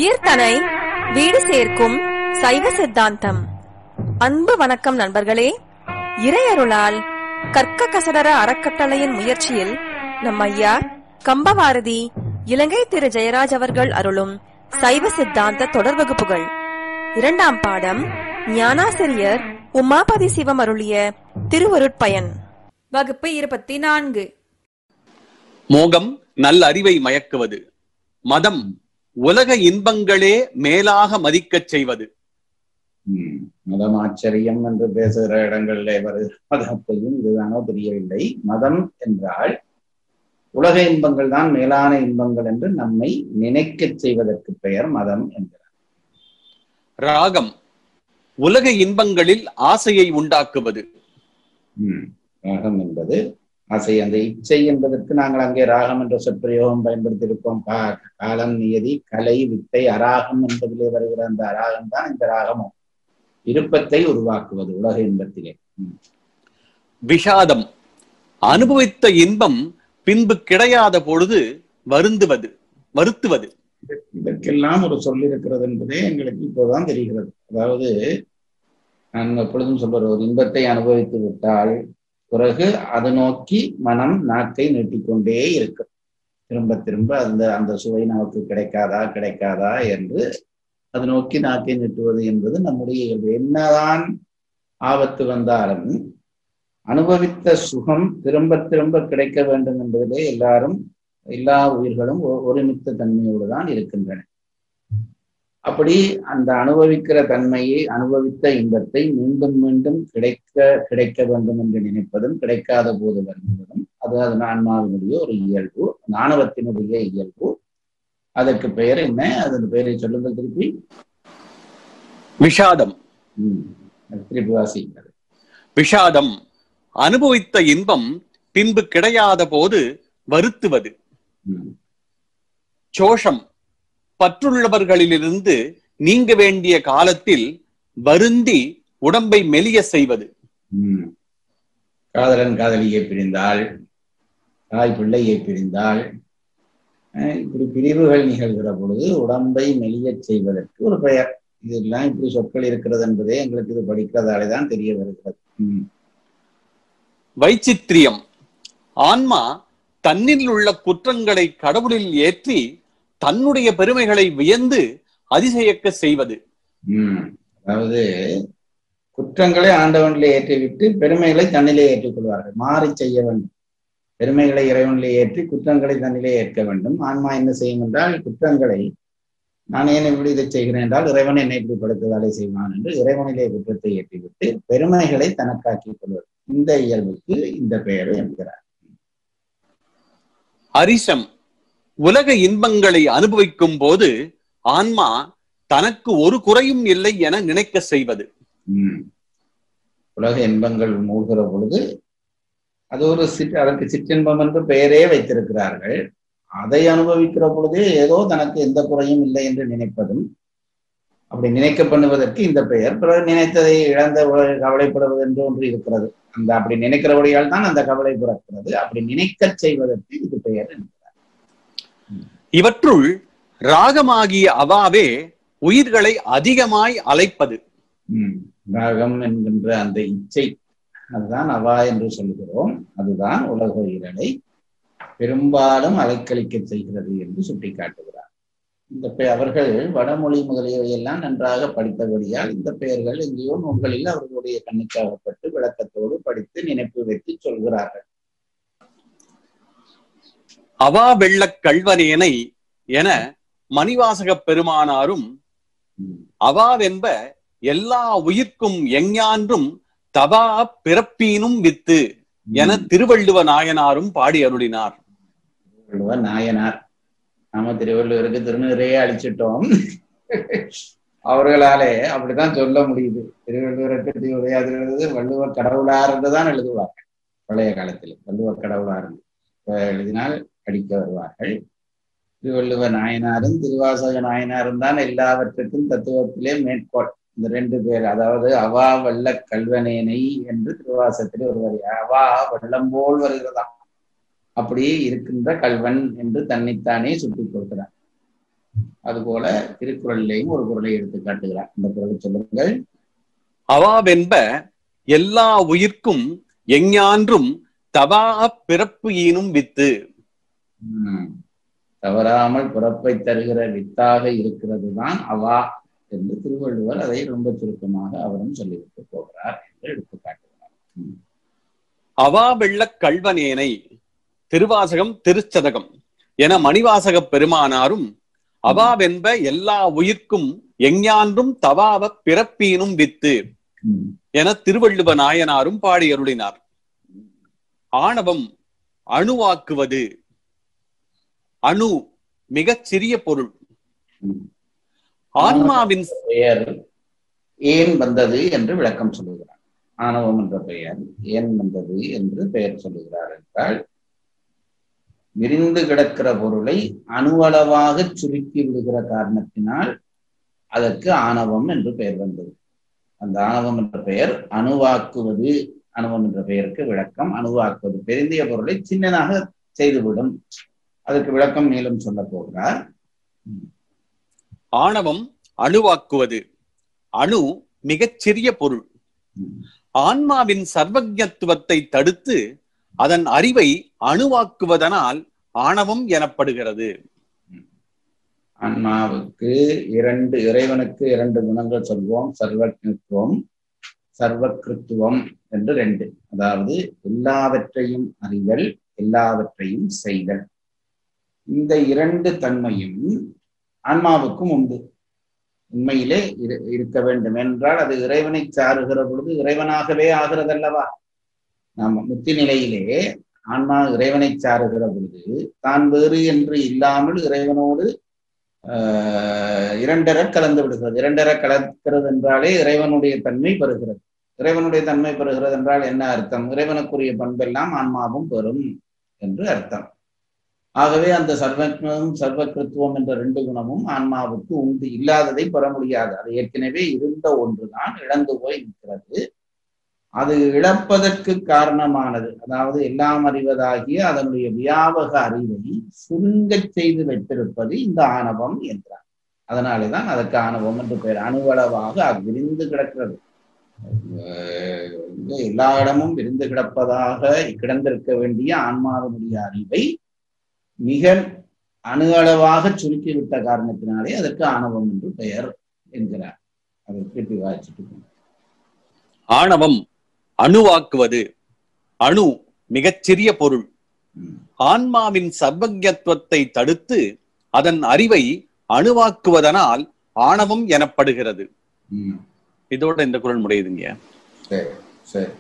உயிர்தனை வீடு சேர்க்கும் சைவ சித்தாந்தம் அன்பு வணக்கம் நண்பர்களே இறையருளால் கற்க கசடர அறக்கட்டளையின் முயற்சியில் நம் ஐயா கம்பவாரதி இலங்கை திரு ஜெயராஜ் அவர்கள் அருளும் சைவ சித்தாந்த தொடர் வகுப்புகள் இரண்டாம் பாடம் ஞானாசிரியர் உமாபதி சிவம் அருளிய திருவருட்பயன் வகுப்பு இருபத்தி நான்கு மோகம் நல்ல அறிவை மயக்குவது மதம் உலக இன்பங்களே மேலாக மதிக்கச் செய்வது ம், மதம் ஆச்சரியம் என்று பேசுகிற இடங்களிலே வருகிற மதத்தையும் இதுதானோ தெரியவில்லை மதம் என்றால் உலக இன்பங்கள் தான் மேலான இன்பங்கள் என்று நம்மை நினைக்கச் செய்வதற்கு பெயர் மதம் என்கிறார் ராகம் உலக இன்பங்களில் ஆசையை உண்டாக்குவது ம், ராகம் என்பது ஆசை அந்த இச்சை என்பதற்கு நாங்கள் அங்கே ராகம் என்ற சொற்பிரயோகம் பயன்படுத்தியிருப்போம் கா காலம் நியதி கலை வித்தை அராகம் என்பதிலே வருகிற அந்த அராகம் தான் இந்த ராகமும் விருப்பத்தை உருவாக்குவது உலக இன்பத்திலே ம். விஷாதம் அனுபவித்த இன்பம் பின்பு கிடையாத பொழுது வருந்துவது வருத்துவது இதற்கெல்லாம் ஒரு சொல் இருக்கிறது என்பதே எங்களுக்கு இப்போதான் தெரிகிறது அதாவது நான் எப்பொழுதும் சொல்வது ஒரு இன்பத்தை அனுபவித்து விட்டால் பிறகு அது நோக்கி மனம் நாக்கை நீட்டிக்கொண்டே இருக்கும் திரும்ப திரும்ப அந்த அந்த சுவை நமக்கு கிடைக்காதா கிடைக்காதா என்று அது நோக்கி நாக்கை நீட்டுவது என்பது நம்முடைய இயல்பு என்னதான் ஆபத்து வந்தாலும் அனுபவித்த சுகம் திரும்ப திரும்ப கிடைக்க வேண்டும் என்பதிலே எல்லாரும் எல்லா உயிர்களும் ஒ- ஒருமித்த தன்மையோடு தான் இருக்கின்றன அப்படி அந்த அனுபவிக்கிற தன்மையை அனுபவித்த இன்பத்தை மீண்டும் மீண்டும் கிடைக்க கிடைக்க வேண்டும் என்று நினைப்பதும் கிடைக்காத போது வருந்துவதும் அது அது ஆன்மாவினுடைய ஒரு இயல்பு நாணவத்தினுடைய இயல்பு அதற்கு பெயர் என்ன அதன் பெயரை சொல்லுங்கள் திருப்பி விஷாதம் ம், அது திருப்பி வாசிக்கிறது விஷாதம் அனுபவித்த இன்பம் பின்பு கிடையாத போது வருத்துவது ம், சோஷம் பற்றுள்ளவர்களிலிருந்து நீங்க வேண்டிய காலத்தில் வருந்தி உடம்பை மெலிய செய்வது ம். காதலன் காதலியை பிரிந்தால் தாய் பிள்ளையை பிரிந்தால் அஹ் இப்படி பிரிவுகள் நிகழ்கிற பொழுது உடம்பை மெலியச் செய்வதற்கு ஒரு பெயர் இதெல்லாம் இப்படி சொற்கள் இருக்கிறது என்பதே எங்களுக்கு இது படிக்கிறதாலே தான் தெரிய வருகிறது ம். வைச்சித்திரியம் ஆன்மா தன்னில் உள்ள குற்றங்களை கடவுளில் ஏற்றி தன்னுடைய பெருமைகளை வியந்து அதிசயக்க செய்வது ம். அதாவது குற்றங்களை ஆண்டவனிலே ஏற்றிவிட்டு பெருமைகளை தன்னிலே ஏற்றுக்கொள்வார்கள் மாறி செய்ய வேண்டும் பெருமைகளை இறைவனிலே ஏற்றி குற்றங்களை தன்னிலே ஏற்க வேண்டும் ஆன்மா என்ன செய்யும் என்றால் குற்றங்களை நான் ஏன் இப்படி இதை செய்கிறேன் என்றால் இறைவன் என்னை இப்படி படுத்ததாலே செய்வான் என்று இறைவனிலே குற்றத்தை ஏற்றிவிட்டு பெருமைகளை தனக்காக்கிக் கொள்வது இந்த இயல்புக்கு இந்த பெயர் என்கிறார் அரிசம் உலக இன்பங்களை அனுபவிக்கும் போது ஆன்மா தனக்கு ஒரு குறையும் இல்லை என நினைக்க செய்வது ம். உலக இன்பங்கள் மூழ்கிற பொழுது அது ஒரு சிற் அதற்கு சிற்றின்பம் என்று பெயரே வைத்திருக்கிறார்கள் அதை அனுபவிக்கிற பொழுதே ஏதோ தனக்கு எந்த குறையும் இல்லை என்று நினைப்பதும் அப்படி நினைக்க பண்ணுவதற்கு இந்த பெயர் பிறகு நினைத்ததை இழந்த உலக கவலைப்படுவது என்று ஒன்று இருக்கிறது அந்த அப்படி நினைக்கிறபடியால் தான் அந்த கவலை பிறக்கிறது அப்படி நினைக்கச் செய்வதற்கு இது பெயர் என்கிறார். இவற்றுள் ராகமாகிய அவாவே உயிர்களை அதிகமாய் அலைப்பது ம். ராகம் என்கின்ற அந்த இச்சை அதுதான் அவா என்று சொல்கிறோம் அதுதான் உலக உயிரலை பெரும்பாலும் அலைக்கழிக்க செய்கிறது என்று சுட்டிக்காட்டுகிறார் இந்த பெ- அவர்கள் வடமொழி முதலியவை எல்லாம் நன்றாக படித்தபடியால் இந்த பெயர்கள் எங்கேயோ நூல்களில் அவர்களுடைய கண்ணுக்காகப்பட்டு விளக்கத்தோடு படித்து நினைப்பு வைத்து சொல்கிறார்கள் அவா வெள்ளக் கல்வனேனை என மணிவாசகப் பெருமானாரும் ம். அவாவென்ப எல்லா உயிர்க்கும் எஞ்ஞான்றும் தவா பிறப்பீனும் வித்து என திருவள்ளுவ நாயனாரும் பாடி அருளினார் திருவள்ளுவர் நாயனார் நாம திருவள்ளுவருக்கு திருநீரையே அழிச்சிட்டோம் அவர்களாலே அப்படித்தான் சொல்ல முடியுது திருவள்ளுவருக்கு திருவுரையாது எழுது வள்ளுவர் கடவுளார் என்றுதான் எழுதுவார்கள் பழைய காலத்தில் வள்ளுவர் கடவுளார் என்று. இப்ப எழுதினால் அடிக்க வருவார்கள் திருவள்ளுவர் நாயனாரும் திருவாசக நாயனாரும் தான் எல்லாவற்றுக்கும் தத்துவத்திலே மேற்கோள் இந்த ரெண்டு பேர் அதாவது அவா வெள்ள கல்வனேனை என்று திருவாசகத்தில் ஒரு வரி அவா வெள்ளம் போல் வருகிறதாம் அப்படியே இருக்கின்ற கல்வன் என்று தன்னைத்தானே சுட்டிக் கொடுக்கிறார் அதுபோல திருக்குறளிலேயும் ஒரு குரலை எடுத்து காட்டுகிறார் இந்த குரலை சொல்லுங்கள் அவாவென்ப எல்லா உயிர்க்கும் எஞ்ஞான்றும் தவா பிறப்பு ஈனும் வித்து உம், தவறாமல் பிறப்பை தருகிற வித்தாக இருக்கிறது தான் அவா என்று திருவள்ளுவர் அதை ரொம்ப சுருக்கமாக அவரும் சொல்லிவிட்டு போகிறார் என்று எடுத்து காட்டுகிறார் உம். அவா வெள்ளக் கல்வனேனை திருவாசகம் திருச்சதகம் என மணிவாசகப் பெருமானாரும் அவாவென்ப எல்லா உயிர்க்கும் எஞ்ஞான்றும் தவாவ பிறப்பீனும் வித்து உம். என திருவள்ளுவ நாயனாரும் பாடியருளினார் ஆணவம் அணுவாக்குவது அணு மிகச் சிறிய பொருள் உம். ஆன்மாவின் பெயர் ஏன் வந்தது என்று விளக்கம் சொல்லுகிறார் ஆணவம் என்ற பெயர் ஏன் வந்தது என்று பெயர் சொல்லுகிறார் என்றால் விரிந்து கிடக்கிற பொருளை அணுவளவாக சுருக்கி விடுகிற காரணத்தினால் அதற்கு ஆணவம் என்று பெயர் வந்தது அந்த ஆணவம் என்ற பெயர் அணுவாக்குவது அணுவம் என்ற பெயருக்கு விளக்கம் அணுவாக்குவது பெருந்திய பொருளை சின்னதாக செய்துவிடும் அதற்கு விளக்கம் மேலும் சொல்ல போகிறார் ஆணவம் அணுவாக்குவது அணு மிகச் சிறிய பொருள் உம். ஆன்மாவின் சர்வஜத்துவத்தை தடுத்து அதன் அறிவை அணுவாக்குவதனால் ஆணவம் எனப்படுகிறது ஆன்மாவுக்கு இரண்டு இறைவனுக்கு இரண்டு குணங்கள் சொல்வோம் சர்வஜத்துவம் சர்வகிருத்துவம் என்று ரெண்டு அதாவது எல்லாவற்றையும் அறிதல் எல்லாவற்றையும் செய்தல் இந்த இரண்டு தன்மையும் ஆன்மாவுக்கும் உண்டு உண்மையிலே இரு- இருக்க வேண்டும் என்றால் அது இறைவனை சாருகிற பொழுது இறைவனாகவே ஆகிறதல்லவா நாம முத்தி நிலையிலே ஆன்மா இறைவனை சாருகிற பொழுது தான் வேறு என்று இல்லாமல் இறைவனோடு ஆஹ் இரண்டர கலந்து விடுகிறது இரண்டர கலக்கிறது என்றாலே இறைவனுடைய தன்மை பெறுகிறது இறைவனுடைய தன்மை பெறுகிறது என்றால் என்ன அர்த்தம் இறைவனுக்குரிய பண்பெல்லாம் ஆன்மாவும் பெறும் என்று அர்த்தம் ஆகவே அந்த சர்வஜம் சர்வகிருத்துவம் என்ற ரெண்டு குணமும் ஆன்மாவுக்கு உண்டு இல்லாததை பெற முடியாது அது ஏற்கனவே இருந்த ஒன்றுதான் இழந்து போய் இருக்கிறது அது இழப்பதற்கு காரணமானது அதாவது எல்லாம் அறிவதாகிய அதனுடைய வியாபக அறிவை சுருங்கச் செய்து வைத்திருப்பது இந்த ஆணவம் என்றார் அதனாலேதான் அதற்கு ஆணவம் என்று பெயர் அணுவளவாக அது விரிந்து கிடக்கிறது அஹ் இங்க எல்லா இடமும் விரிந்து கிடப்பதாக கிடந்திருக்க வேண்டிய ஆன்மாவினுடைய அறிவை மிக அணு அளவாக சுருக்கிவிட்ட காரணத்தினாலே அதற்கு ஆணவம் என்று பெயர் என்கிறார் அதை திருப்பி வாசிச்சுட்டு போங்க. ஆணவம் அணுவாக்குவது அணு மிகச் சிறிய பொருள் ம். ஆன்மாவின் சர்வஜத்துவத்தை தடுத்து அதன் அறிவை அணுவாக்குவதனால் ஆணவம் எனப்படுகிறது ம். இதோட இந்த குரல் முடியுதுங்க சரி சரி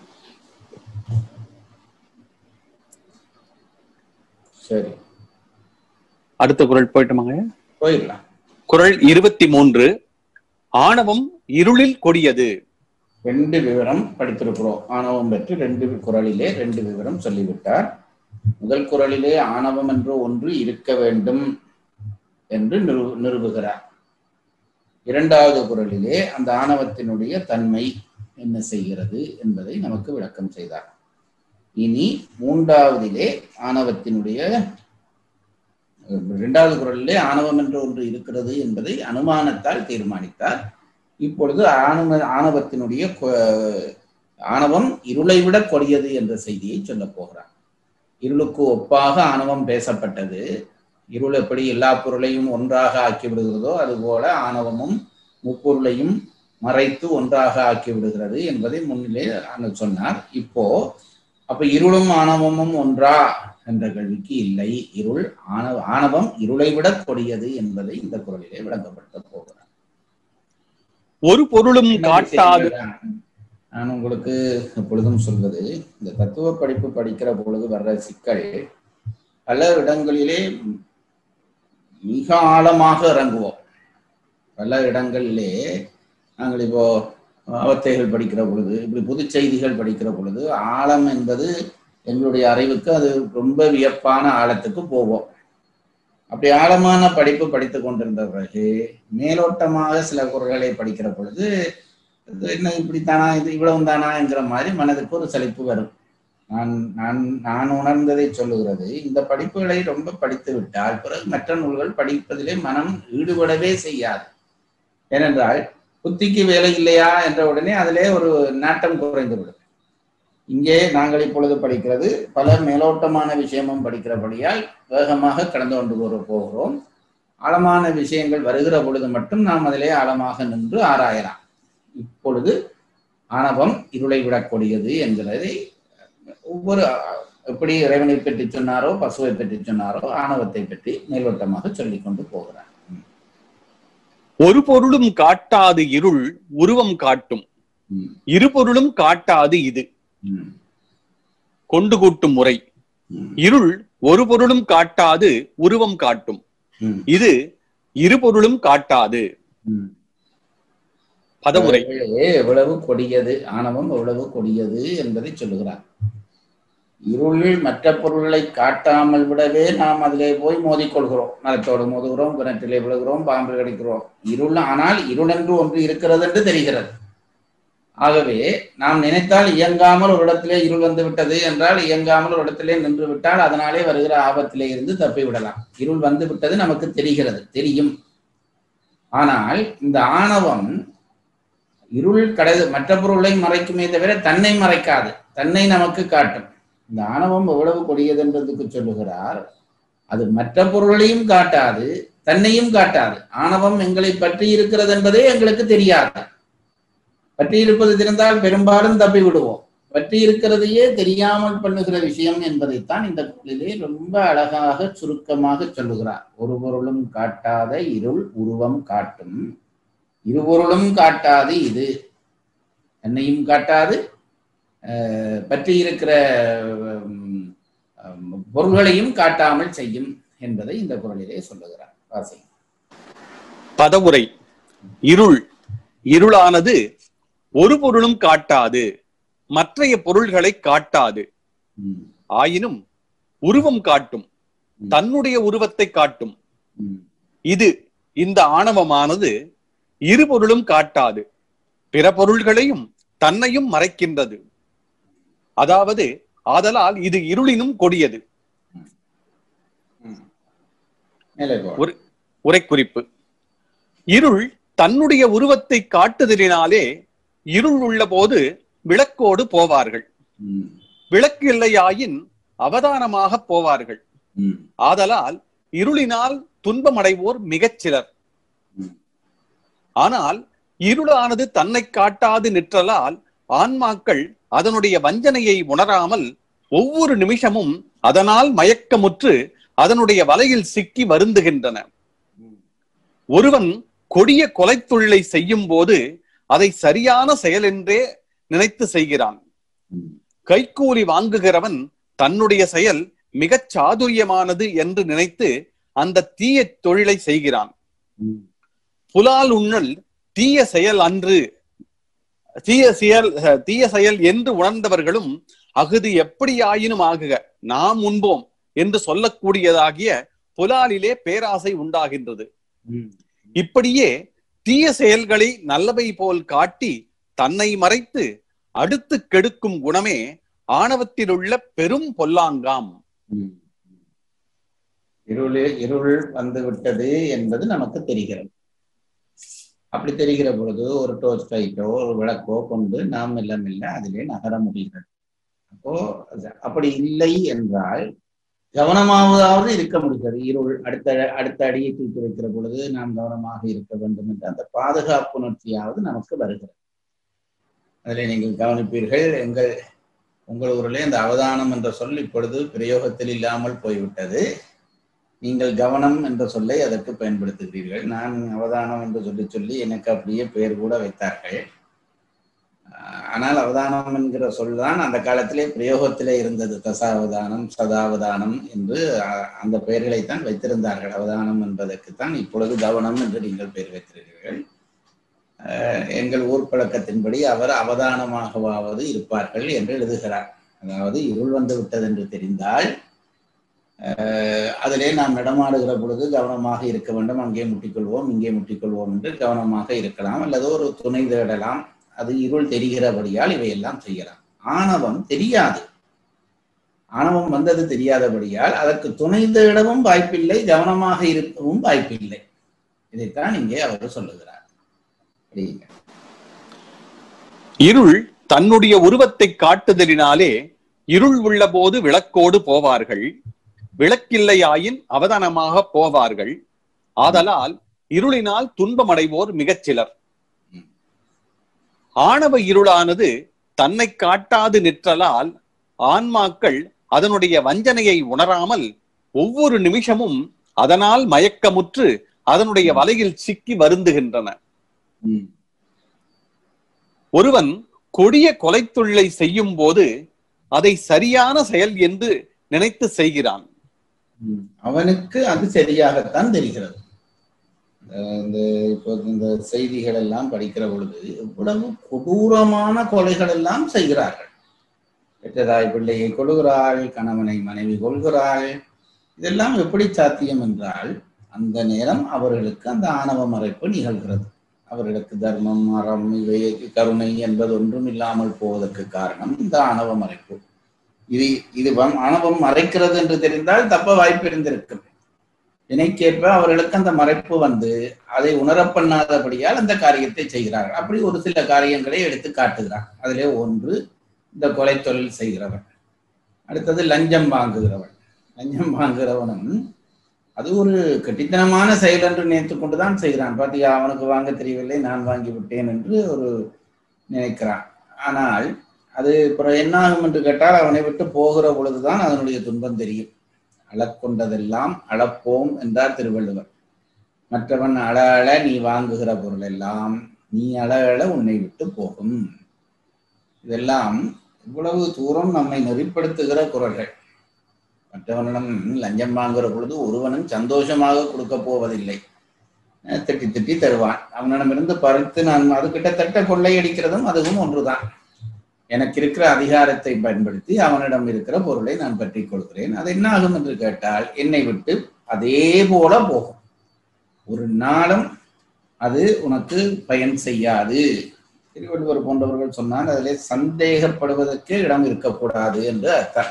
சரி அடுத்த குரல் போயிட்டோமாங்க போயிடலாம் குரல் இருபத்தி மூன்று ஆணவம் இருளில் கொடியது ரெண்டு விவரம் படித்திருக்கிறோம் ஆணவம் பற்றி ரெண்டு குரலிலே ரெண்டு விவரம் சொல்லிவிட்டார் முதல் குரலிலே ஆணவம் என்று ஒன்று இருக்க வேண்டும் என்று நிறு நிறுவுகிறார் இரண்டாவது குரலிலே அந்த ஆணவத்தினுடைய தன்மை என்ன செய்கிறது என்பதை நமக்கு விளக்கம் செய்தார் இனி மூன்றாவதிலே ஆணவத்தினுடைய இரண்டாவது குரலிலே ஆணவம் என்று ஒன்று இருக்கிறது என்பதை அனுமானத்தால் தீர்மானித்தார் இப்பொழுது ஆணவ ஆணவத்தினுடைய கொ- ஆணவம் இருளை விட கொடியது என்ற செய்தியை சொல்ல போகிறார் இருளுக்கு ஒப்பாக ஆணவம் பேசப்பட்டது இருள் எப்படி எல்லா பொருளையும் ஒன்றாக ஆக்கி விடுகிறதோ அதுபோல ஆணவமும் முப்பொருளையும் மறைத்து ஒன்றாக ஆக்கி விடுகிறது என்பதை முன்னிலே அண்ணல் சொன்னார் இப்போ அப்ப இருளும் ஆணவமும் ஒன்றா என்ற கேள்விக்கு இல்லை இருள் ஆணவ ஆணவம் இருளை விட கொடியது என்பதை இந்த குரலிலே விளங்கப்படுத்த போகிறார் ஒரு பொருளும் என்ன காட்டாது விஷயங்கள் நான் உங்களுக்கு எப்பொழுதும் சொல்வது இந்த தத்துவ படிப்பு படிக்கிற பொழுது வர்ற சிக்கல் பல இடங்களிலே மிக ஆழமாக இறங்குவோம் பல இடங்களிலே நாங்கள் இப்போ அவத்தைகள் படிக்கிற பொழுது இப்படி புது செய்திகள் படிக்கிற பொழுது ஆழம் என்பது எங்களுடைய அறிவுக்கு அது ரொம்ப வியப்பான ஆழத்துக்கு போவோம் அப்படி ஆழமான படிப்பு படித்து கொண்டிருந்த பிறகு மேலோட்டமாக சில குரல்களை படிக்கிற பொழுது இது என்ன இப்படித்தானா இது இவ்வளவு தானா என்கிற மாதிரி மனதுக்கு ஒரு சலிப்பு வரும் நான் நான் நான் உணர்ந்ததை சொல்லுகிறது இந்த படிப்புகளை ரொம்ப படித்து விட்டால் பிறகு மற்ற நூல்கள் படிப்பதிலே மனம் ஈடுபடவே செய்யாது ஏனென்றால் புத்திக்கு வேலை இல்லையா என்ற உடனே அதிலே ஒரு நாட்டம் குறைந்துவிடும் இங்கே நாங்கள் இப்பொழுது படிக்கிறது பல மேலோட்டமான விஷயமும் படிக்கிறபடியால் வேகமாக கடந்து கொண்டு போற- போகிறோம் ஆழமான விஷயங்கள் வருகிற பொழுது மட்டும் நாம் அதிலே ஆழமாக நின்று ஆராயலாம் இப்பொழுது ஆணவம் இருளை விடக்கூடியது என்கிறதை ஒவ்வொரு எப்படி இறைவனை பற்றி சொன்னாரோ பசுவை பற்றி சொன்னாரோ ஆணவத்தை பற்றி மேலோட்டமாக சொல்லிக் கொண்டு போகிறார் ஒரு பொருளும் காட்டாது இருள் உருவம் காட்டும் ம், இரு பொருளும் காட்டாது இது ம், கொண்டு கூட்டும் முறை ம், இருள் ஒரு பொருளும் காட்டாது உருவம் காட்டும் ம், இது இரு பொருளும் காட்டாது ம். பதமுறை இருளே எவ்வளவு கொடியது ஆணவம் எவ்வளவு கொடியது என்பதை சொல்லுகிறார் இருள் மற்ற பொருள்களை காட்டாமல் விடவே நாம் அதிலே போய் மோதிக்கொள்கிறோம் மரத்தோடு மோதுகிறோம் கிணற்றிலே விழுகிறோம் பாம்பில் கிடைக்கிறோம் இருள் ஆனால் இருள் என்று ஒன்று இருக்கிறது என்று தெரிகிறது ஆகவே நாம் நினைத்தால் இயங்காமல் ஒரு இடத்திலே இருள் வந்து விட்டது என்றால் இயங்காமல் ஒரு இடத்திலே நின்று விட்டால் அதனாலே வருகிற ஆபத்திலே இருந்து தப்பி விடலாம் இருள் வந்து விட்டது நமக்கு தெரிகிறது தெரியும் ஆனால் இந்த ஆணவம் இருள் கடை மற்ற பொருளை மறைக்குமே தவிர தன்னை மறைக்காது தன்னை நமக்கு காட்டும் இந்த ஆணவம் எவ்வளவு கொடியது என்றதுக்கு சொல்லுகிறார் அது மற்ற பொருளையும் காட்டாது தன்னையும் காட்டாது ஆணவம் எங்களை பற்றி இருக்கிறது என்பதே எங்களுக்கு தெரியாது பற்றி இருப்பது தெரிந்தால் பெரும்பாலும் தப்பி விடுவோம் பற்றி இருக்கிறதையே தெரியாமல் பண்ணுகிற விஷயம் என்பதைத்தான் இந்த குரலிலே ரொம்ப அழகாக சுருக்கமாக சொல்லுகிறார் ஒரு பொருளும் காட்டாத இருள் உருவம் காட்டும் இருபொருளும் காட்டாது இது என்னையும் காட்டாது அஹ், பற்றி இருக்கிற உம், உம், பொருள்களையும் காட்டாமல் செய்யும் என்பதை இந்த குரலிலே சொல்லுகிறார் வாசி பதவுரை இருள் இருளானது ஒரு பொருளும் காட்டாது மற்றைய பொருள்களை காட்டாது ம், ஆயினும் உருவம் காட்டும் தன்னுடைய உருவத்தை காட்டும் ம், இது இந்த ஆணவமானது இரு பொருளும் காட்டாது பிற பொருள்களையும் தன்னையும் மறைக்கின்றது அதாவது ஆதலால் இது இருளினும் கொடியது ம். மேலே போ ஒரு உரைக்குறிப்பு இருள் தன்னுடைய உருவத்தை காட்டுதலினாலே இருள் உள்ள போது விளக்கோடு போவார்கள் ம், விளக்கு இல்லையாயின் அவதானமாக போவார்கள் ம், ஆதலால் இருளினால் துன்பமடைவோர் மிகச் சிலர் ம். ஆனால் இருளானது தன்னை காட்டாது நிற்றலால் ஆன்மாக்கள் அதனுடைய வஞ்சனையை உணராமல் ஒவ்வொரு நிமிஷமும் அதனால் மயக்கமுற்று அதனுடைய வலையில் சிக்கி வருந்துகின்றன ஒருவன் கொடிய கொலைத்தொழிலை செய்யும் போது அதை சரியான செயல் என்றே நினைத்து செய்கிறான் ம், கைக்கூலி வாங்குகிறவன் தன்னுடைய செயல் மிகச் சாதுரியமானது என்று நினைத்து அந்த தீய தொழிலை செய்கிறான் ம், புலால் உண்ணல் தீய செயல் அன்று தீய செயல் தீய செயல் என்று உணர்ந்தவர்களும் அகுது எப்படியாயினும் ஆகுக நாம் உண்போம் என்று சொல்லக்கூடியதாகிய புலாலிலே பேராசை உண்டாகின்றது ம், இப்படியே தீய செயல்களை நல்லவை போல் காட்டி தன்னை மறைத்து அடுத்து கெடுக்கும் குணமே ஆணவத்திலுள்ள பெரும் பொல்லாங்காம் ம். இருள் இருள் வந்து விட்டது என்பது நமக்கு தெரிகிறது அப்படி தெரிகிற பொழுது ஒரு டோர்ச் லைட்டோ ஒரு விளக்கோ கொண்டு நாம் மெல்ல மெல்ல அதிலே நகர முடிகிறது அப்போ அது- அப்படி இல்லை என்றால் கவனமாவதாவது இருக்க முடிகிறது இருள் அடுத்த அடுத்த அடியை தூக்கி வைக்கிற பொழுது நாம் கவனமாக இருக்க வேண்டும் என்ற அந்த பாதுகாப்புணர்ச்சியாவது நமக்கு வருகிறது அதில் நீங்கள் கவனிப்பீர்கள் எங்கள் உங்கள் ஊரிலே இந்த அவதானம் என்ற சொல் இப்பொழுது பிரயோகத்தில் இல்லாமல் போய்விட்டது நீங்கள் கவனம் என்ற சொல்லை அதற்கு பயன்படுத்துகிறீர்கள் நான் அவதானம் என்று சொல்லி சொல்லி எனக்கு அப்படியே பெயர் கூட வைத்தார்கள் ஆஹ் ஆனால் அவதானம் என்கிற சொல் தான் அந்த காலத்திலே பிரயோகத்திலே இருந்தது தசாவதானம் சதாவதானம் என்று ஆஹ், அந்த பெயர்களைத்தான் வைத்திருந்தார்கள் அவதானம் என்பதற்குத்தான் இப்பொழுது கவனம் என்று நீங்கள் பெயர் வைத்திருக்கிறீர்கள் ஆஹ், எங்கள் ஊர் பழக்கத்தின்படி அவர் அவதானமாகவாவது இருப்பார்கள் என்று எழுதுகிறார் அதாவது இருள் வந்து விட்டது என்று தெரிந்தால் ஆஹ், அதிலே நாம் நடமாடுகிற பொழுது கவனமாக இருக்க வேண்டும் அங்கே முட்டிக்கொள்வோம் இங்கே முட்டிக்கொள்வோம் என்று கவனமாக இருக்கலாம் அல்லது ஒரு துணை தேடலாம் அது இருள் தெரிகிறபடியால் இவையெல்லாம் செய்யலாம் ஆணவம் தெரியாது ஆணவம் வந்தது தெரியாதபடியால் அதற்கு துணை தேடவும் வாய்ப்பில்லை கவனமாக இருக்கவும் வாய்ப்பில்லை இதைத்தான் இங்கே அவர் சொல்லுகிறார் படியுங்க. இருள் தன்னுடைய உருவத்தை காட்டுதலினாலே இருள் உள்ளபோது விளக்கோடு போவார்கள் விளக்கில்லையாயின் அவதானமாக போவார்கள் ஆதலால் இருளினால் துன்பமடைவோர் மிகச் சிலர் ஆணவ இருளானது தன்னை காட்டாது நிற்றலால் ஆன்மாக்கள் அதனுடைய வஞ்சனையை உணராமல் ஒவ்வொரு நிமிஷமும் அதனால் மயக்கமுற்று அதனுடைய வலையில் சிக்கி வருந்துகின்றன ம். ஒருவன் கொடிய கொலைத்தொழிலை செய்யும் போது அதை சரியான செயல் என்று நினைத்து செய்கிறான் ம். அவனுக்கு அது சரியாகத்தான் தெரிகிறது அஹ் இந்த இப்போ இந்த செய்திகள் எல்லாம் படிக்கிற பொழுது இவ்வளவு கொடூரமான கொலைகள் எல்லாம் செய்கிறார்கள் பெற்றதாய் பிள்ளையை கொள்கிறாள் கணவனை மனைவி கொள்கிறாள் இதெல்லாம் எப்படி சாத்தியம் என்றால் அந்த நேரம் அவர்களுக்கு அந்த ஆணவ மறைப்பு நிகழ்கிறது அவர்களுக்கு தர்மம் அறம் இவை கருணை என்பது ஒன்றும் இல்லாமல் போவதற்கு காரணம் இந்த ஆணவ மறைப்பு இது இது வம்- ஆணவம் மறைக்கிறது என்று தெரிந்தால் தப்ப வாய்ப்பு இருந்திருக்கும் வினைக்கேற்ப அவர்களுக்கு அந்த மறைப்பு வந்து அதை உணரப் பண்ணாதபடியால் அந்த காரியத்தை செய்கிறார்கள் அப்படி ஒரு சில காரியங்களை எடுத்து காட்டுகிறார் அதிலே ஒன்று இந்த கொலை தொழில் செய்கிறவன் அடுத்தது லஞ்சம் வாங்குகிறவன் லஞ்சம் வாங்குகிறவனும் அது ஒரு கெட்டித்தனமான செயல் என்று நினைத்து கொண்டுதான் செய்கிறான் பாத்தியா அவனுக்கு வாங்க தெரியவில்லை நான் வாங்கி விட்டேன் என்று ஒரு நினைக்கிறான் ஆனால் அது அப்புறம் என்னாகும் என்று கேட்டால் அவனை விட்டு போகிற பொழுதுதான் அதனுடைய துன்பம் தெரியும் அளக்கொண்டதெல்லாம் அளப்போம் என்றார் திருவள்ளுவர் மற்றவன் அழ அழ நீ வாங்குகிற பொருள் எல்லாம் நீ அழ அழ உன்னை விட்டு போகும் இதெல்லாம் இவ்வளவு தூரம் நம்மை நெறிப்படுத்துகிற குரல்கள் மற்றவனிடம் லஞ்சம் வாங்குகிற பொழுது ஒருவனும் சந்தோஷமாக கொடுக்க போவதில்லை அஹ் திட்டி திட்டி தருவான் அவனிடமிருந்து பறித்து நான் அது கிட்டத்தட்ட கொள்ளையடிக்கிறதும் அதுவும் ஒன்றுதான் எனக்கு இருக்கிற அதிகாரத்தை பயன்படுத்தி அவனிடம் இருக்கிற பொருளை நான் பற்றிக் கொள்கிறேன் அது என்ன ஆகும் என்று கேட்டால் என்னை விட்டு அதே போல போகும் ஒரு நாளும் அது உனக்கு பயன் செய்யாது திருவள்ளுவர் போன்றவர்கள் சொன்னால் அதிலே சந்தேகப்படுவதற்கே இடம் இருக்கக்கூடாது என்று அர்த்தம்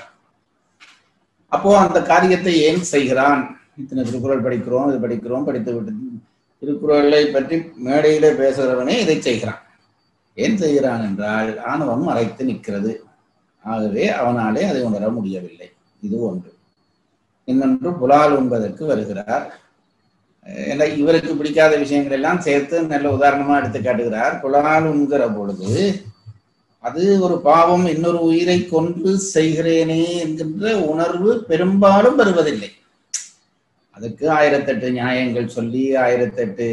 அப்போ அந்த காரியத்தை ஏன் செய்கிறான் இத்தனை திருக்குறள் படிக்கிறோம் இது படிக்கிறோம் படித்து விட்டு திருக்குறளை பற்றி மேடையிலே பேசுகிறவனே இதை செய்கிறான் ஏன் செய்கிறான் என்றால் ஆணவம் மறைத்து நிற்கிறது ஆகவே அவனாலே அதை உணர முடியவில்லை இது ஒன்று இன்னொன்று புலால் உண்பதற்கு வருகிறார் ஏன்னா இவருக்கு பிடிக்காத விஷயங்கள் எல்லாம் சேர்த்து நல்ல உதாரணமா எடுத்து காட்டுகிறார் புலால் உண்கிற பொழுது அது ஒரு பாவம் இன்னொரு உயிரை கொன்று செய்கிறேனே என்கின்ற உணர்வு பெரும்பாலும் வருவதில்லை அதுக்கு ஆயிரத்தெட்டு நியாயங்கள் சொல்லி ஆயிரத்தெட்டு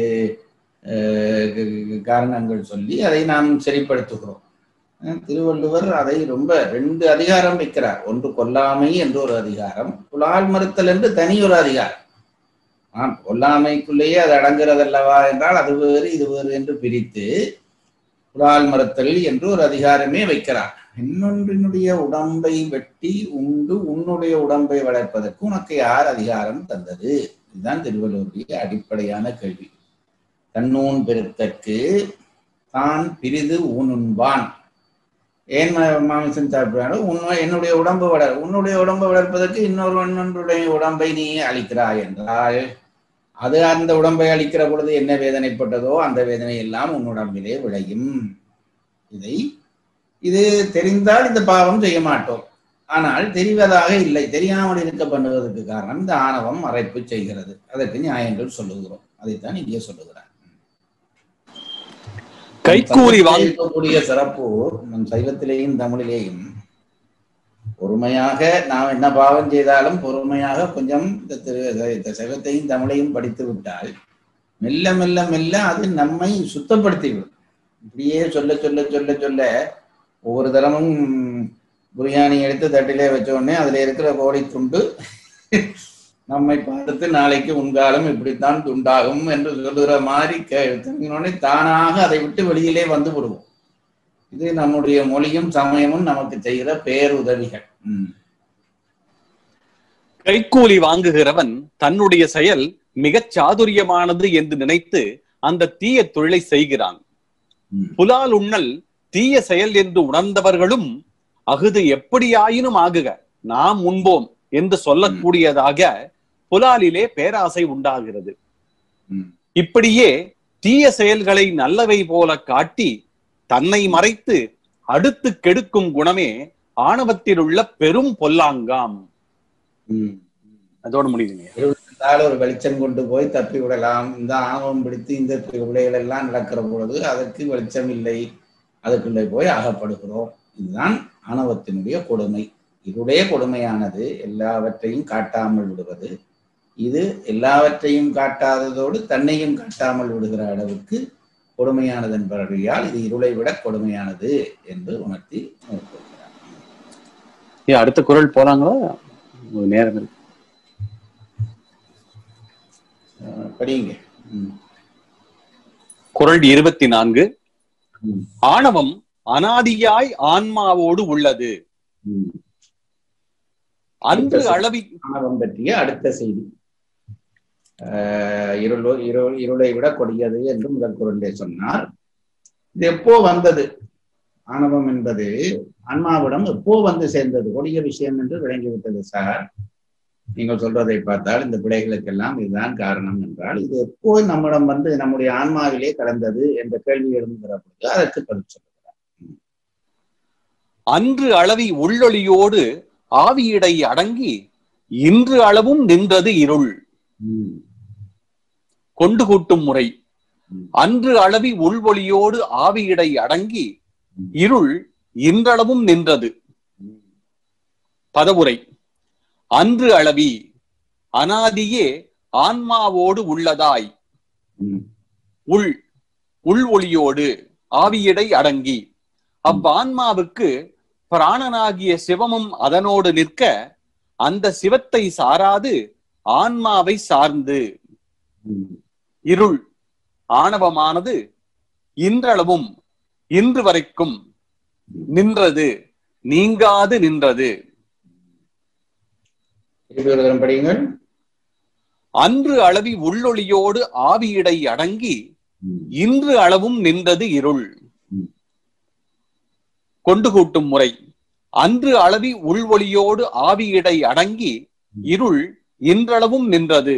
அஹ், காரணங்கள் சொல்லி அதை நாம் சரிப்படுத்துகிறோம் அஹ், திருவள்ளுவர் அதை ரொம்ப ரெண்டு அதிகாரம் வைக்கிறார் ஒன்று கொல்லாமை என்று ஒரு அதிகாரம் புலால் மறுத்தல் என்று தனி ஒரு அதிகாரம் ஆம் கொல்லாமைக்குள்ளேயே அது அடங்குறதல்லவா என்றால் அது வேறு இது வேறு என்று பிரித்து புலால் மறுத்தல் என்று ஒரு அதிகாரமே வைக்கிறார் இன்னொன்றினுடைய உடம்பை வெட்டி உண்டு உன்னுடைய உடம்பை வளர்ப்பதற்கு உனக்கு யார் அதிகாரம் தந்தது இதுதான் திருவள்ளுவருடைய அடிப்படையான கேள்வி தன்னூன் பெருத்தற்கு தான் பிரிது ஊனுண்பான் ஏன் ம- மாமிசம் சாப்பிடுறானோ உன் என்னுடைய உடம்பு வளர் உன்னுடைய உடம்பை வளர்ப்பதற்கு இன்னொரு இன்னொன்றுடைய உடம்பை நீ அளிக்கிறாய் என்றால் அது அந்த உடம்பை அளிக்கிற பொழுது என்ன வேதனைப்பட்டதோ அந்த வேதனை எல்லாம் உன் உடம்பிலே விளையும் இதை இது தெரிந்தால் இந்த பாவம் செய்ய மாட்டோம் ஆனால் தெரிவதாக இல்லை தெரியாமல் இருக்க பண்ணுவதற்கு காரணம் இந்த ஆணவம் மறைப்பு செய்கிறது அதற்கு நியாயங்கள் சொல்லுகிறோம் அதைத்தான் இங்கே சொல்லுகிறார் கைக்கூலி வாங்க இருக்கக்கூடிய சிறப்பு நம் சைவத்திலேயும் தமிழிலேயும் பொறுமையாக நாம் என்ன பாவம் செய்தாலும் பொறுமையாக கொஞ்சம் இந்த திரு இந்த சைவத்தையும் தமிழையும் படித்து விட்டால் மெல்ல மெல்ல மெல்ல அது நம்மை சுத்தப்படுத்திவிடும் இப்படியே சொல்ல சொல்ல சொல்ல சொல்ல ஒவ்வொரு தரமும் பிரியாணி எடுத்து தட்டிலே வச்ச உடனே அதுல இருக்கிற கோழி துண்டு நம்மை பார்த்து நாளைக்கு உண்காலம் இப்படித்தான் துண்டாகும் என்று சொல்லுகிற மாதிரி கேட்கணுன்னே தானாக அதை விட்டு வெளியிலே வந்து விடுவோம் இது நம்முடைய மொழியும் சமயமும் நமக்கு செய்கிற பேருதவிகள் ம். கைக்கூலி வாங்குகிறவன் தன்னுடைய செயல் மிகச் சாதுரியமானது என்று நினைத்து அந்த தீய தொழிலை செய்கிறான் ம். புலால் உண்ணல் தீய செயல் என்று உணர்ந்தவர்களும் அகுது எப்படியாயினும் ஆகுக நாம் உண்போம் என்று சொல்லக்கூடியதாக புலாலிலே பேராசை உண்டாகிறது ம். இப்படியே தீய செயல்களை நல்லவை போல காட்டி தன்னை மறைத்து அடுத்து கெடுக்கும் குணமே ஆணவத்தில் உள்ள பெரும் பொல்லாங்காம் ம். அதோட முடியுதுங்க இருந்தால் ஒரு வெளிச்சம் கொண்டு போய் தப்பி விடலாம் இந்த ஆணவம் பிடித்து இந்த விடைகள் எல்லாம் நடக்கிற பொழுது அதற்கு வெளிச்சம் இல்லை அதுக்குள்ளே போய் அகப்படுகிறோம் இதுதான் ஆணவத்தினுடைய கொடுமை இதுடைய கொடுமையானது எல்லாவற்றையும் காட்டாமல் விடுவது இது எல்லாவற்றையும் காட்டாததோடு தன்னையும் காட்டாமல் விடுகிற அளவுக்கு கொடுமையானது என்பதால் இது இருளை விட கொடுமையானது என்று உணர்த்தி மேற்கொள்கிறார் ஏன் அடுத்த குரல் போறாங்களா ஒரு நேரம் இருக்கு அஹ் படியுங்க ம். குரல் இருபத்தி நான்கு ம். ஆணவம் அனாதியாய் ஆன்மாவோடு உள்ளது ம். அன்று அடுத்த அளவி ஆணவம் பற்றிய அடுத்த செய்தி ஆஹ் இருளோ இருள் இருளை விட கொடியது என்று முதல் குரலே சொன்னார் இது எப்போ வந்தது ஆணவம் என்பது ஆன்மாவிடம் எப்போ வந்து சேர்ந்தது கொடிய விஷயம் என்று விளங்கிவிட்டது சார் நீங்கள் சொல்றதை பார்த்தால் இந்த பிழைகளுக்கெல்லாம் இதுதான் காரணம் என்றால் இது எப்போ நம்மிடம் வந்து நம்முடைய ஆன்மாவிலே கலந்தது என்ற கேள்வி எழுந்துகிற பொழுது அதற்கு பதில் சொல்லுகிறார் அன்று அளவி உள்ளொளியோடு ஆவியிடை அடங்கி இன்று அளவும் நின்றது இருள் ம், கொண்டு கூட்டும் முறை ம். அன்று அளவி உள்வொளியோடு ஆவியிடை அடங்கி இருள் இன்றளவும் நின்றது ம், பதவுரை அன்று அளவி அனாதியே ஆன்மாவோடு உள்ளதாய் ம், உள் உள் ஒளியோடு ஆவியிடை அடங்கி அவ்வான்மாவுக்கு பிராணனாகிய சிவமும் அதனோடு நிற்க அந்த சிவத்தை சாராது ஆன்மாவை சார்ந்து ம். இருள் ஆணவமானது இன்றளவும் இன்று வரைக்கும் நின்றது நீங்காது நின்றது திருப்பி ஒரு தரம் படியுங்கள் அன்று அளவி உள்ளொளியோடு ஆவியிடை அடங்கி ம், இன்று அளவும் நின்றது இருள் ம். கொண்டு கூட்டும் முறை அன்று அளவி உள்வொளியோடு ஆவியிடை அடங்கி இருள் இன்றளவும் நின்றது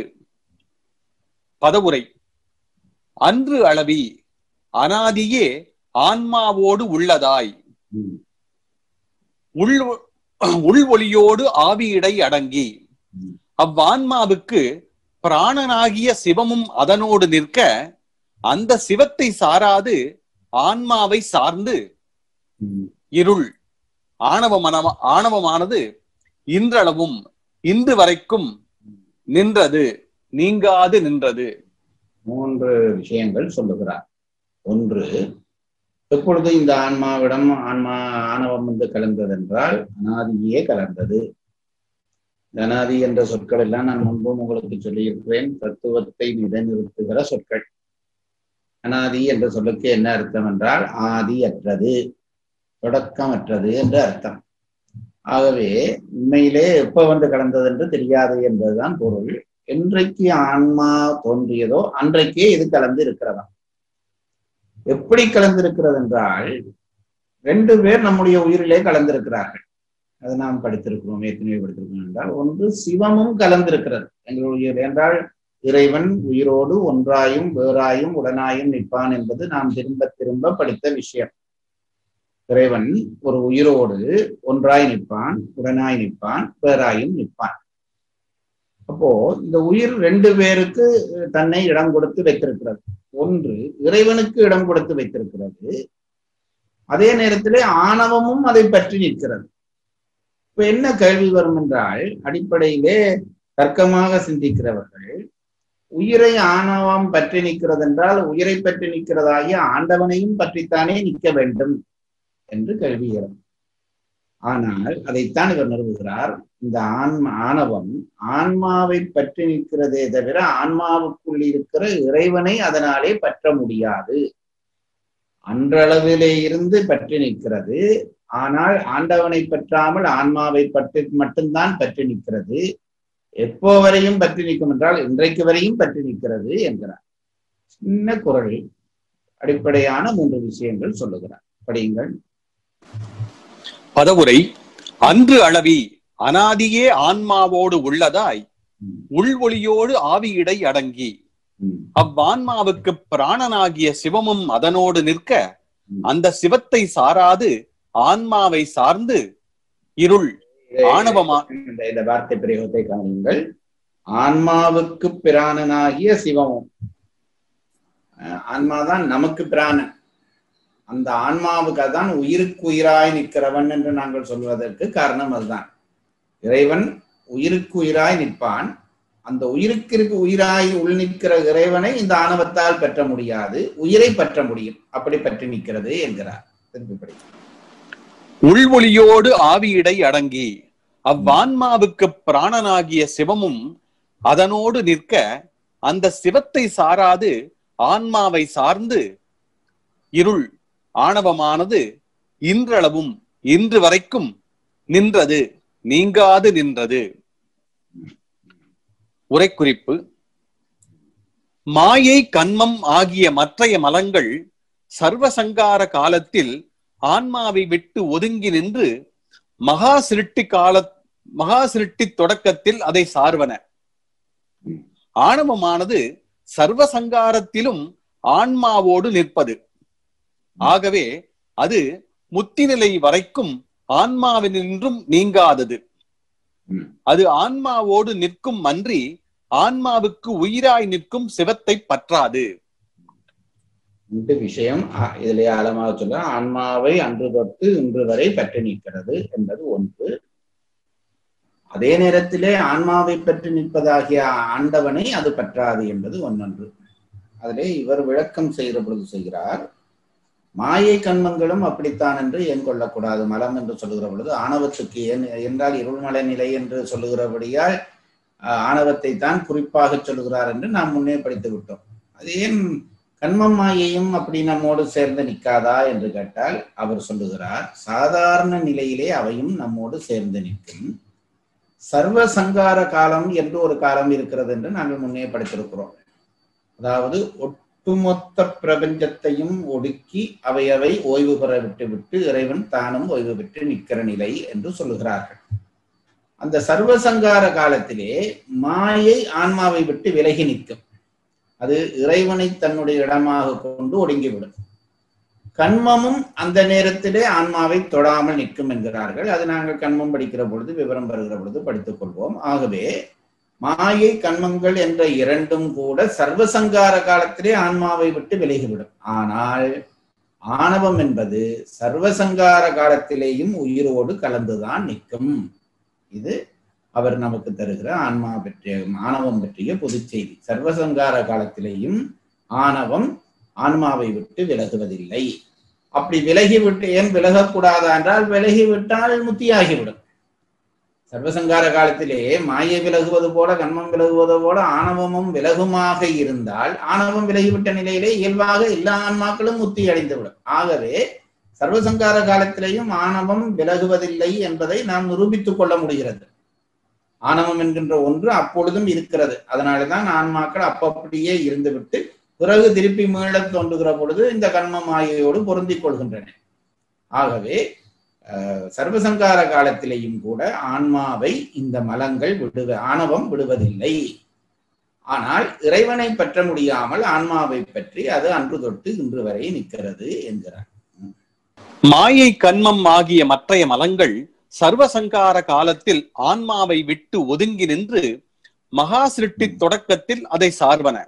பதவுரை அன்று அளவி அனாதியே ஆன்மாவோடு உள்ளதாய் ம், உள் உள்வொளியோடு ஆவியிடை அடங்கி ம். அவ்வான்மாவுக்கு பிராணனாகிய சிவமும் அதனோடு நிற்க அந்த சிவத்தை சாராது ஆன்மாவை சார்ந்து ம். இருள் ஆணவமன ஆணவமானது இன்றளவும் இன்று வரைக்கும் நின்றது நீங்காது நின்றது மூன்று விஷயங்கள் சொல்லுகிறார் ஒன்று எப்பொழுது இந்த ஆன்மாவிடம் ஆன்மா ஆணவம் வந்து கலந்ததென்றால் அனாதியே கலந்தது இந்த அனாதி என்ற சொற்கள் எல்லாம் நான் முன்பும் உங்களுக்கு சொல்லியிருக்கிறேன் தத்துவத்தை நிலைநிறுத்துகிற சொற்கள் அனாதி என்ற சொல்லுக்கு என்ன அர்த்தம் என்றால் ஆதி அற்றது தொடக்கமற்றது என்று அர்த்தம் ஆகவே உண்மையிலே எப்ப வந்து கலந்தது என்று தெரியாது என்பதுதான் பொருள் என்றைக்கு ஆன்மா தோன்றியதோ அன்றைக்கே இது கலந்து இருக்கிறதா எப்படி கலந்திருக்கிறது என்றால் ரெண்டு பேர் நம்முடைய உயிரிலே கலந்திருக்கிறார்கள் அது நாம் படித்திருக்கிறோம் ஏற்கனவே படித்திருக்கிறோம் என்றால் ஒன்று சிவமும் கலந்திருக்கிறது எங்களுடைய உயிர் என்றால் இறைவன் உயிரோடு ஒன்றாயும் வேறாயும் உடனாயும் நிற்பான் என்பது நாம் திரும்ப திரும்ப படித்த விஷயம் இறைவன் ஒரு உயிரோடு ஒன்றாய் நிற்பான் உடனாய் நிற்பான் வேறாயும் நிற்பான் அப்போ இந்த உயிர் ரெண்டு பேருக்கு தன்னை இடம் கொடுத்து வைத்திருக்கிறது ஒன்று இறைவனுக்கு இடம் கொடுத்து வைத்திருக்கிறது அதே நேரத்திலே ஆணவமும் அதை பற்றி நிற்கிறது இப்ப என்ன கேள்வி வரும் என்றால் அடிப்படையிலே தர்க்கமாக சிந்திக்கிறவர்கள் உயிரை ஆணவம் பற்றி நிற்கிறது என்றால் உயிரை பற்றி நிற்கிறதாகிய ஆண்டவனையும் பற்றித்தானே நிற்க வேண்டும் என்று கேள்வி எழும் ஆனால் அதைத்தான் இவர் நிறுவுகிறார் இந்த ஆன்மா ஆணவம் ஆன்மாவை பற்றி நிற்கிறதே தவிர ஆன்மாவுக்குள் இருக்கிற இறைவனை அதனாலே பற்ற முடியாது அன்றளவிலே இருந்து பற்றி நிற்கிறது ஆனால் ஆண்டவனை பற்றாமல் ஆன்மாவை பற்றி மட்டும்தான் பற்றி நிற்கிறது எப்போ வரையும் பற்றி நிற்கும் என்றால் இன்றைக்கு வரையும் பற்றி நிற்கிறது என்கிறார் சின்ன குரல் அடிப்படையான மூன்று விஷயங்கள் சொல்லுகிறார் படியுங்கள் பதவுரை அன்று அளவி அனாதியே ஆன்மாவோடு உள்ளதாய் ம், உள்வொளியோடு ஆவியிடை அடங்கி ம், அவ்வான்மாவுக்கு பிராணனாகிய சிவமும் அதனோடு நிற்க ம். அந்த சிவத்தை சாராது ஆன்மாவை சார்ந்து இருள் ஆணவமா இந்த இந்த வார்த்தை பிரயோகத்தை கவனியுங்கள் ஆன்மாவுக்கு பிராணனாகிய சிவமும் அஹ் ஆன்மாதான் நமக்கு பிராணன் அந்த ஆன்மாவுக்கு அதான் உயிருக்கு உயிராய் நிற்கிறவன் என்று நாங்கள் சொல்வதற்கு காரணம் அதுதான் இறைவன் உயிருக்கு உயிராய் நிற்பான் அந்த உயிருக்கு இருக்கு உயிராய் உள் நிற்கிற இறைவனை இந்த ஆணவத்தால் பெற்ற முடியாது உயிரை பற்ற முடியும் அப்படி பற்றி நிற்கிறது என்கிறார் திருப்பி படி உள்வொளியோடு ஆவியிடை அடங்கி அவ்வான்மாவுக்கு பிராணனாகிய சிவமும் அதனோடு நிற்க அந்த சிவத்தை சாராது ஆன்மாவை சார்ந்து இருள் ஆணவமானது இன்றளவும் இன்று வரைக்கும் நின்றது நீங்காது நின்றது உரைக்குறிப்பு மாயை கண்மம் ஆகிய மற்றைய மலங்கள் சர்வசங்கார காலத்தில் ஆன்மாவை விட்டு ஒதுங்கி நின்று மகா சிருஷ்டி கால மகா சிருஷ்டி தொடக்கத்தில் அதை சார்வன ஆணவமானது சர்வசங்காரத்திலும் ஆன்மாவோடு நிற்பது ஆகவே அது முத்தி நிலை வரைக்கும் ஆன்மாவினின்றும் நீங்காதது ம். அது ஆன்மாவோடு நிற்கும் அன்றி ஆன்மாவுக்கு உயிராய் நிற்கும் சிவத்தை பற்றாது இந்த விஷயம் அ- இதிலே ஆழமாக சொல்ல ஆன்மாவை அன்று தொட்டு இன்று வரை பற்றி நிற்கிறது என்பது ஒன்று அதே நேரத்திலே ஆன்மாவை பற்றி நிற்பதாகிய ஆண்டவனை அது பற்றாது என்பது ஒன்றொன்று அதிலே இவர் விளக்கம் செய்கிற பொழுது செய்கிறார் மாயை கண்மங்களும் அப்படித்தான் என்று ஏன் கொள்ளக்கூடாது மலம் என்று சொல்லுகிற பொழுது ஆணவத்துக்கு ஏன் என்றால் இருள்மலை நிலை என்று சொல்லுகிறபடியால் அஹ், ஆணவத்தை தான் குறிப்பாக சொல்லுகிறார் என்று நாம் முன்னே படித்து விட்டோம் அது ஏன் கண்மம் மாயையும் அப்படி நம்மோடு சேர்ந்து நிற்காதா என்று கேட்டால் அவர் சொல்லுகிறார் சாதாரண நிலையிலே அவையும் நம்மோடு சேர்ந்து நிற்கும் சர்வ சங்கார காலம் என்று ஒரு காலம் இருக்கிறது என்று நாங்கள் முன்னே படித்திருக்கிறோம் அதாவது ஒட்டுமொத்த பிரபஞ்சத்தையும் ஒடுக்கி அவையவை ஓய்வு பெற விட்டு விட்டு இறைவன் தானும் ஓய்வு பெற்று நிற்கிற நிலை என்று சொல்லுகிறார்கள் அந்த சர்வசங்கார காலத்திலே மாயை ஆன்மாவை விட்டு விலகி நிற்கும் அது இறைவனை தன்னுடைய இடமாக கொண்டு ஒடுங்கிவிடும் கண்மமும் அந்த நேரத்திலே ஆன்மாவை தொடாமல் நிற்கும் என்கிறார்கள் அது நாங்கள் கண்மம் படிக்கிற பொழுது விவரம் பெறுகிற பொழுது படித்துக் கொள்வோம் ஆகவே மாயை கண்மங்கள் என்ற இரண்டும் கூட சர்வசங்கார காலத்திலே ஆன்மாவை விட்டு விலகிவிடும் ஆனால் ஆணவம் என்பது சர்வசங்கார காலத்திலேயும் உயிரோடு கலந்துதான் நிற்கும் இது அவர் நமக்கு தருகிற ஆன்மா பற்றிய ஆணவம் பற்றிய பொது செய்தி சர்வசங்கார காலத்திலேயும் ஆணவம் ஆன்மாவை விட்டு விலகுவதில்லை அப்படி விலகிவிட்டு ஏன் விலகக்கூடாதா என்றால் விலகிவிட்டால் முத்தியாகிவிடும் சர்வசங்கார காலத்திலே மாயை விலகுவது போல கண்மம் விலகுவது போல ஆணவமும் விலகுமாக இருந்தால் ஆணவம் விலகிவிட்ட நிலையிலே இயல்பாக எல்லா ஆன்மாக்களும் முத்தி அடைந்துவிடும் ஆகவே சர்வசங்கார காலத்திலேயும் ஆணவம் விலகுவதில்லை என்பதை நாம் நிரூபித்துக் கொள்ள முடிகிறது ஆணவம் என்கின்ற ஒன்று அப்பொழுதும் இருக்கிறது அதனாலதான் ஆன்மாக்கள் அப்பப்படியே இருந்துவிட்டு பிறகு திருப்பி மீளத் தோன்றுகிற பொழுது இந்த கண்ம மாயையோடு பொருந்திக் கொள்கின்றன ஆகவே அஹ், சர்வசங்கார காலத்திலேயும் கூட ஆன்மாவை இந்த மலங்கள் விடுவ ஆணவம் விடுவதில்லை ஆனால் இறைவனை பற்ற முடியாமல் ஆன்மாவை பற்றி அது அன்று தொட்டு இன்று வரை நிற்கிறது என்கிறார் மாயை கண்மம் ஆகிய மற்றைய மலங்கள் சர்வசங்கார காலத்தில் ஆன்மாவை விட்டு ஒதுங்கி நின்று மகா சிருஷ்டி தொடக்கத்தில் அதை சார்வன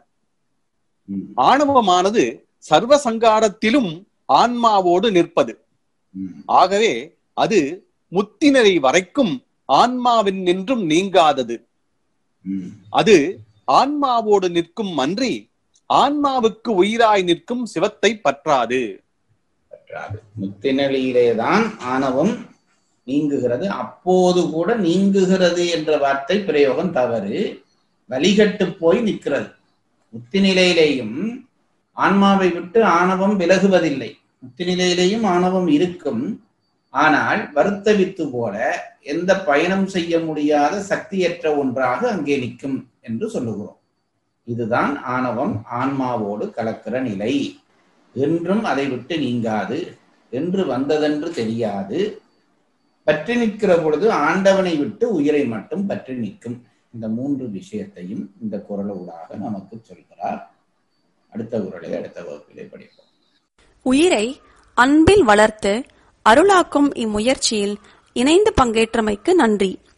ம், ஆணவமானது சர்வசங்காரத்திலும் ஆன்மாவோடு நிற்பது ம், ஆகவே அது முத்தினரை வரைக்கும் ஆன்மாவின் நின்றும் நீங்காதது ம். அது ஆன்மாவோடு நிற்கும் அன்றி ஆன்மாவுக்கு உயிராய் நிற்கும் சிவத்தை பற்றாது பற்றாது முத்தினலியிலேதான் ஆணவம் நீங்குகிறது அப்போது கூட நீங்குகிறது என்ற வார்த்தை பிரயோகம் தவறு வழிகட்டு போய் நிற்கிறது முத்தி நிலையிலேயும் ஆன்மாவை விட்டு ஆணவம் விலகுவதில்லை முத்தி நிலையிலேயும் ஆணவம் இருக்கும் ஆனால் வருத்த வித்து போல எந்த பயணம் செய்ய முடியாத சக்தியற்ற ஒன்றாக அங்கே நிற்கும் என்று சொல்லுகிறோம் இதுதான் ஆணவம் ஆன்மாவோடு கலக்கிற நிலை என்றும் அதை விட்டு நீங்காது என்று வந்ததென்று தெரியாது பற்றி நிற்கிற பொழுது ஆண்டவனை விட்டு உயிரை மட்டும் பற்றி நிற்கும் இந்த மூன்று விஷயத்தையும் இந்த குரலூடாக நமக்கு சொல்கிறார் அடுத்த குரலை அடுத்த வகுப்பிலே படிப்போம் உயிரை அன்பில் வளர்த்து அருளாக்கும் இம்முயற்சியில் இணைந்து பங்கேற்றமைக்கு நன்றி